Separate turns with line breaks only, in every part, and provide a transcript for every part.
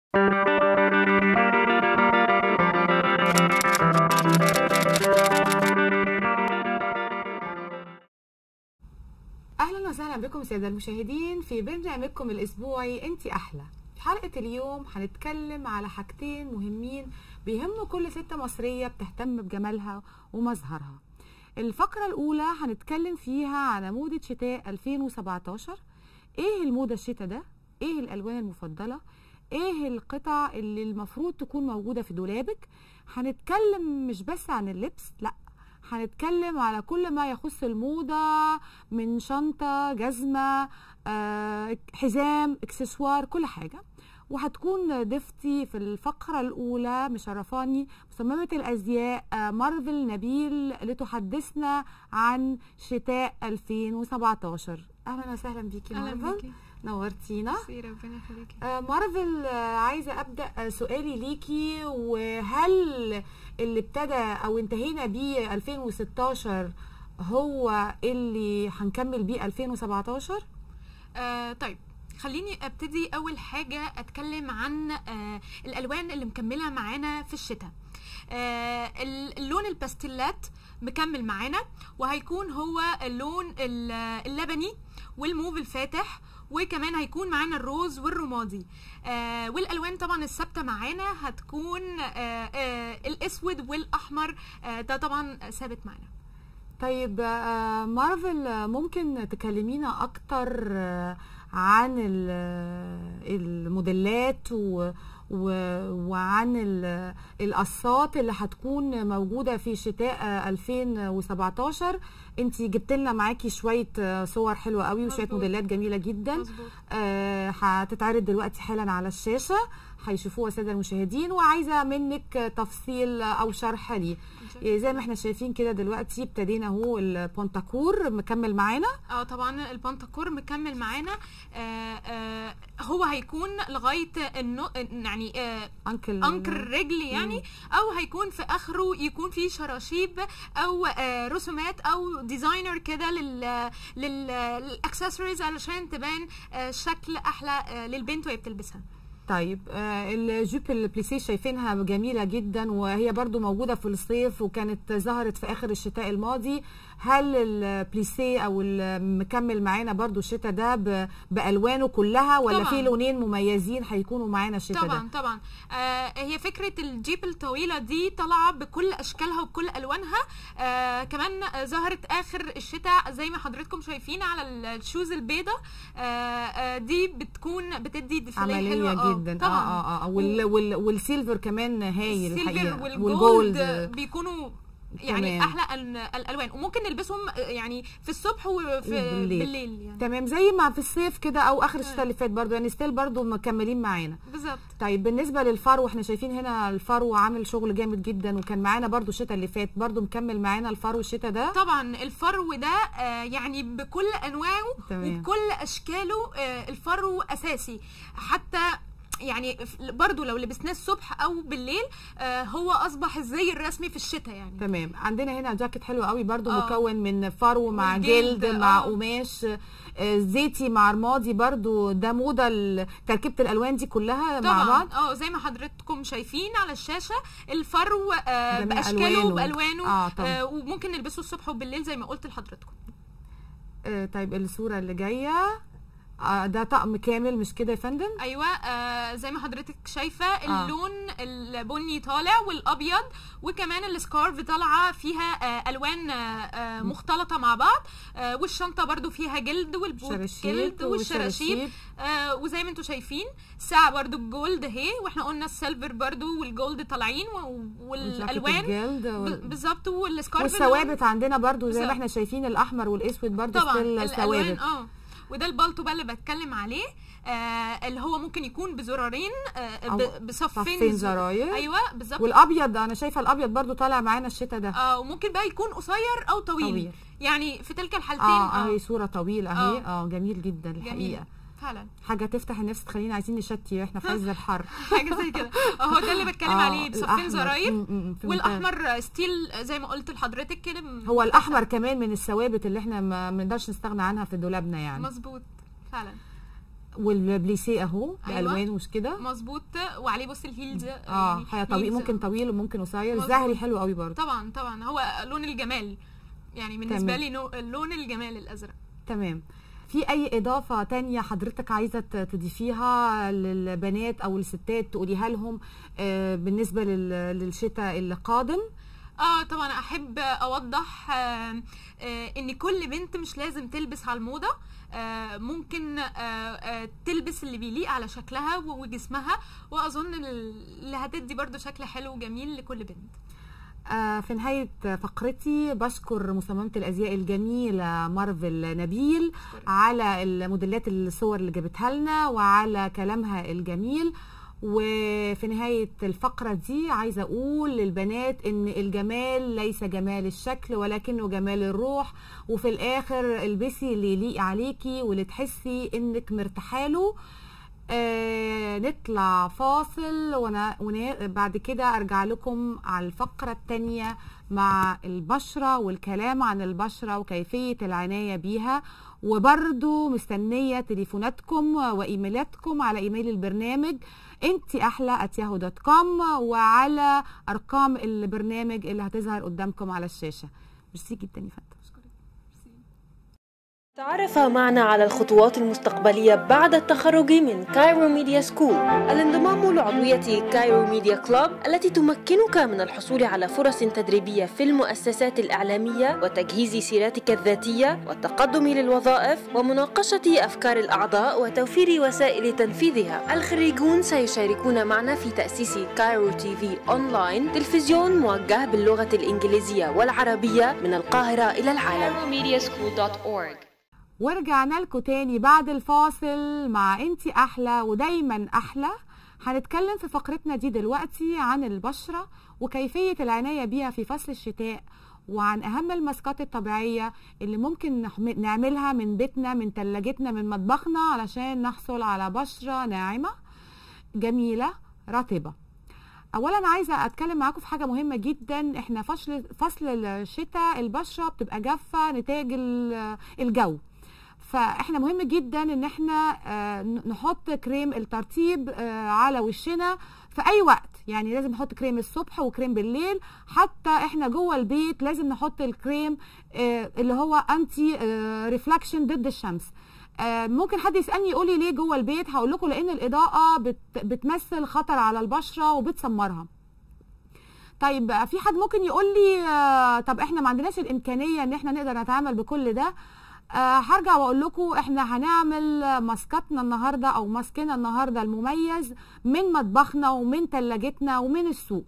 اهلا وسهلا بكم ساده المشاهدين في برنامجكم الاسبوعي انت احلى في حلقه اليوم هنتكلم على حاجتين مهمين بيهموا كل ست مصريه بتهتم بجمالها ومظهرها الفقره الاولى هنتكلم فيها على موضه شتاء 2017 ايه الموضه الشتاء ده ايه الالوان المفضله ايه القطع اللي المفروض تكون موجوده في دولابك هنتكلم مش بس عن اللبس لا هنتكلم على كل ما يخص الموضة من شنطة جزمة آه، حزام اكسسوار كل حاجة وهتكون ضيفتي في الفقرة الأولى مشرفاني مصممة الأزياء آه، مارفل نبيل لتحدثنا عن شتاء 2017 أهلا وسهلا بيكي
اهلا
مارفل
بيكي
نورتينا
ميرسي ربنا يخليكي
آه، مارفل آه، عايزه ابدا آه، سؤالي ليكي وهل اللي ابتدى او انتهينا بيه 2016 هو اللي هنكمل بيه 2017
آه طيب خليني ابتدي اول حاجه اتكلم عن آه الالوان اللي مكمله معانا في الشتاء آه ال- اللون الباستيلات مكمل معانا وهيكون هو اللون ال- اللبني والموف الفاتح وكمان هيكون معانا الروز والرمادي آه والالوان طبعا الثابته معانا هتكون آه آه الاسود والاحمر آه ده طبعا ثابت معانا
طيب آه، مارفل آه، ممكن تكلمينا اكتر آه، عن ال- آه، الموديلات و و- وعن ال- القصات اللي هتكون موجوده في شتاء آه، 2017 انت جبت لنا معاكي شويه آه، صور حلوه قوي وشويه
مظبوط.
موديلات جميله جدا
مظبوط
آه، هتتعرض دلوقتي حالا على الشاشه هيشوفوها الساده المشاهدين وعايزه منك آه، تفصيل او شرح ليه إيه زي ما احنا شايفين كده دلوقتي ابتدينا اهو البونتاكور مكمل معانا
اه طبعا البنتكور مكمل معانا آه آه هو هيكون لغايه النو يعني آه
انكل
انكر الرجل يعني او هيكون في اخره يكون في شراشيب او آه رسومات او ديزاينر كده لل للاكسسوارز علشان تبان آه شكل احلى آه للبنت وهي بتلبسها
طيب آه الجيب البليسيه شايفينها جميله جدا وهي برضو موجوده في الصيف وكانت ظهرت في اخر الشتاء الماضي هل البليسيه او المكمل معانا برضو الشتاء ده ب- بالوانه كلها ولا
طبعاً.
في لونين مميزين هيكونوا معانا الشتاء
طبعا
ده
طبعا آه هي فكره الجيب الطويله دي طالعه بكل اشكالها وبكل الوانها آه كمان آه، ظهرت اخر الشتاء زي ما حضراتكم شايفين على ال- الشوز البيضه آه آه دي بتكون بتدي ديفيليه
عمليه
حلوه
جدا
طبعا
اه اه اه وال وال والسيلفر كمان هايل
السيلفر
الحقيقه
والجولد بيكونوا يعني
تمام.
احلى ال- الالوان وممكن نلبسهم آه، يعني في الصبح وفي
وبالليل.
بالليل يعني
تمام زي ما في الصيف كده او اخر الشتاء اللي فات برضو يعني ستيل برضو مكملين معانا
بالظبط
طيب بالنسبه للفرو احنا شايفين هنا الفرو عامل شغل جامد جدا وكان معانا برضو الشتاء اللي فات برضو مكمل معانا الفرو الشتاء ده
طبعا الفرو ده آه، يعني بكل انواعه
تمام.
وبكل اشكاله آه، الفرو اساسي حتى يعني ف- برضو لو لبسناه الصبح او بالليل آه، هو اصبح الزي الرسمي في الشتاء يعني
تمام عندنا هنا جاكيت حلو قوي برضو
آه.
مكون من فرو مع
والجلد،
جلد مع
آه.
قماش آه، زيتي مع رمادي برضو ده موضه ال- تركيبه الالوان دي كلها مع
طبعا
بعض
اه زي ما حضرتكم شايفين على الشاشه الفرو آه،
جميع
باشكاله
ألوانه.
وبالوانه
آه، طبعا.
آه، وممكن نلبسه الصبح وبالليل زي ما قلت لحضراتكم
آه، طيب الصوره اللي جايه آه، ده طقم كامل مش كده يا فندم
ايوه آه زي ما حضرتك شايفه
آه.
اللون البني طالع والابيض وكمان السكارف طالعه فيها آه الوان آه آه مختلطه مع بعض آه والشنطه برضو فيها جلد والبوت
شراشيب
جلد والشراشيب
والشراشيب.
آه وزي ما انتم شايفين ساعه برضو الجولد اهي واحنا قلنا السيلفر برضو والجولد طالعين و- والالوان
الجلد وال-
ب- بالظبط والسكارف
والثوابت عندنا برضو زي ما
بالظبط.
احنا شايفين الاحمر والاسود برضو
طبعا
ستيل
الالوان
ثوابت
اه وده البالتو بقى اللي بتكلم عليه آه اللي هو ممكن يكون بزرارين آه
أو
ب- بصفين
صفين
ز-
زراير.
ايوه بالظبط
والابيض انا شايفه الابيض برضو طالع معانا الشتاء ده
آه وممكن بقى يكون قصير او طويل,
طويل.
يعني في تلك الحالتين
اه اهي صوره طويله اهي
آه.
اه جميل جدا
جميل
الحقيقه
فعلا
حاجه تفتح النفس تخلينا عايزين نشتي واحنا في عز الحر
حاجه زي كده اهو ده اللي بتكلم
آه،
عليه بصفين
الأحمر.
زراير
م- م- م، فهمتها.
والاحمر ستيل زي ما قلت لحضرتك كده م-
هو الاحمر كمان من الثوابت اللي احنا ما ما نقدرش نستغنى عنها في دولابنا يعني
مظبوط فعلا
والبليسيه اهو
أيوة.
بالوان مش كده
مظبوط وعليه بص الهيلز
اه حاجه طويل
heels.
ممكن طويل وممكن قصير
مظبوط.
الزهري حلو قوي برضه
طبعا طبعا هو لون الجمال يعني بالنسبه
تمام.
لي نو- لون الجمال الازرق
تمام في اي اضافه تانية حضرتك عايزه ت- تضيفيها للبنات او الستات تقوليها لهم آه، بالنسبه لل- للشتاء اللي قادم
اه طبعا احب اوضح آه، آه، ان كل بنت مش لازم تلبس على الموضه آه، ممكن آه، آه، تلبس اللي بيليق على شكلها وجسمها واظن اللي هتدي برضو شكل حلو وجميل لكل بنت
آه، في نهاية فقرتي بشكر مصممة الأزياء الجميلة مارفل نبيل على الموديلات الصور اللي جابتها لنا وعلى كلامها الجميل وفي نهاية الفقرة دي عايزة أقول للبنات إن الجمال ليس جمال الشكل ولكنه جمال الروح وفي الآخر البسي اللي يليق عليكي واللي تحسي إنك مرتاحاله آه نطلع فاصل ونا ونا بعد كده ارجع لكم على الفقرة التانية مع البشرة والكلام عن البشرة وكيفية العناية بيها وبرضو مستنية تليفوناتكم وإيميلاتكم على إيميل البرنامج انت احلى @yahoo دوت كوم وعلى ارقام البرنامج اللي هتظهر قدامكم على الشاشة ميرسي جدا يا فندم
تعرف معنا على الخطوات المستقبلية بعد التخرج من كايرو ميديا سكول الانضمام لعضوية كايرو ميديا كلوب التي تمكنك من الحصول على فرص تدريبية في المؤسسات الإعلامية وتجهيز سيرتك الذاتية والتقدم للوظائف ومناقشة أفكار الأعضاء وتوفير وسائل تنفيذها الخريجون سيشاركون معنا في تأسيس كايرو تي في أونلاين تلفزيون موجه باللغة الإنجليزية والعربية من القاهرة إلى العالم
CairoMediaSchool.org
ورجعنا لكم تاني بعد الفاصل مع انتي احلى ودايما احلى هنتكلم في فقرتنا دي دلوقتي عن البشرة وكيفية العناية بيها في فصل الشتاء وعن اهم الماسكات الطبيعية اللي ممكن نحم- نعملها من بيتنا من تلاجتنا من مطبخنا علشان نحصل على بشرة ناعمة جميلة رطبة اولا عايزه اتكلم معاكم في حاجه مهمه جدا احنا فصل فصل الشتاء البشره بتبقى جافه نتاج ال- الجو فاحنا مهم جدا ان احنا آه، نحط كريم الترطيب آه، على وشنا في اي وقت يعني لازم نحط كريم الصبح وكريم بالليل حتى احنا جوه البيت لازم نحط الكريم آه، اللي هو انتي ريفلكشن ضد الشمس آه، ممكن حد يسالني يقول لي ليه جوه البيت هقول لكم لان الاضاءه بت بتمثل خطر على البشره وبتسمرها طيب في حد ممكن يقول لي آه، طب احنا ما عندناش الامكانيه ان احنا نقدر نتعامل بكل ده آه، هرجع واقول لكم احنا هنعمل ماسكاتنا النهارده او ماسكنا النهارده المميز من مطبخنا ومن ثلاجتنا ومن السوق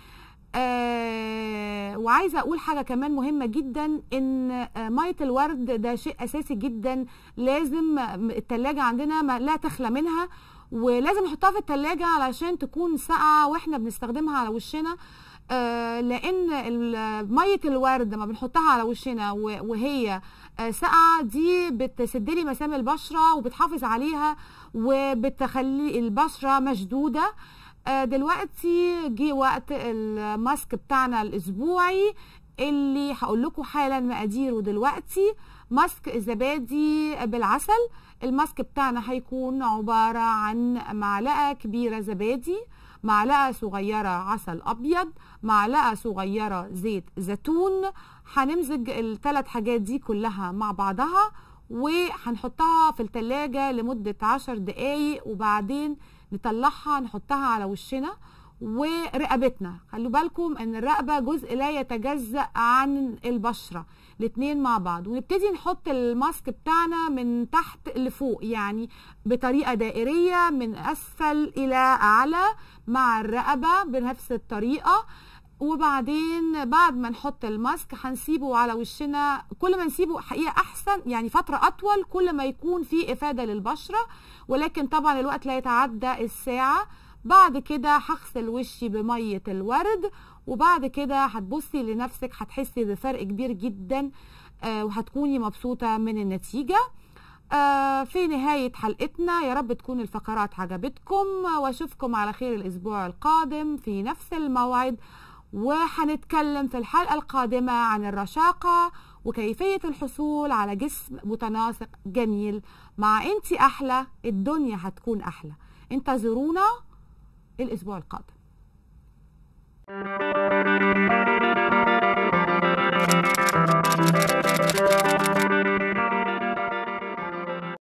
آه وعايزه اقول حاجه كمان مهمه جدا ان آه ميه الورد ده شيء اساسي جدا لازم التلاجة عندنا ما لا تخلى منها ولازم نحطها في التلاجة علشان تكون ساقعه واحنا بنستخدمها على وشنا آه لان ال- ميه الورد لما بنحطها على وشنا و- وهي آه، ساقعه دي بتسد لي مسام البشره وبتحافظ عليها وبتخلي البشره مشدوده آه، دلوقتي جه وقت الماسك بتاعنا الاسبوعي اللي هقول لكم حالا مقاديره دلوقتي ماسك زبادي بالعسل الماسك بتاعنا هيكون عبارة عن معلقة كبيرة زبادي معلقة صغيرة عسل أبيض معلقة صغيرة زيت زيتون هنمزج الثلاث حاجات دي كلها مع بعضها وهنحطها في التلاجة لمدة عشر دقايق وبعدين نطلعها نحطها على وشنا ورقبتنا خلوا بالكم ان الرقبة جزء لا يتجزأ عن البشرة الاتنين مع بعض ونبتدي نحط الماسك بتاعنا من تحت لفوق يعني بطريقة دائرية من اسفل الى اعلى مع الرقبة بنفس الطريقة وبعدين بعد ما نحط الماسك هنسيبه على وشنا كل ما نسيبه حقيقة أحسن يعني فترة أطول كل ما يكون في إفادة للبشرة ولكن طبعا الوقت لا يتعدى الساعة بعد كده هغسل وشي بمية الورد وبعد كده هتبصي لنفسك هتحسي بفرق كبير جدا آه، وهتكوني مبسوطة من النتيجة آه، في نهاية حلقتنا يا رب تكون الفقرات عجبتكم واشوفكم على خير الاسبوع القادم في نفس الموعد وهنتكلم في الحلقة القادمة عن الرشاقة وكيفية الحصول على جسم متناسق جميل مع انت احلى الدنيا هتكون احلى انتظرونا الاسبوع القادم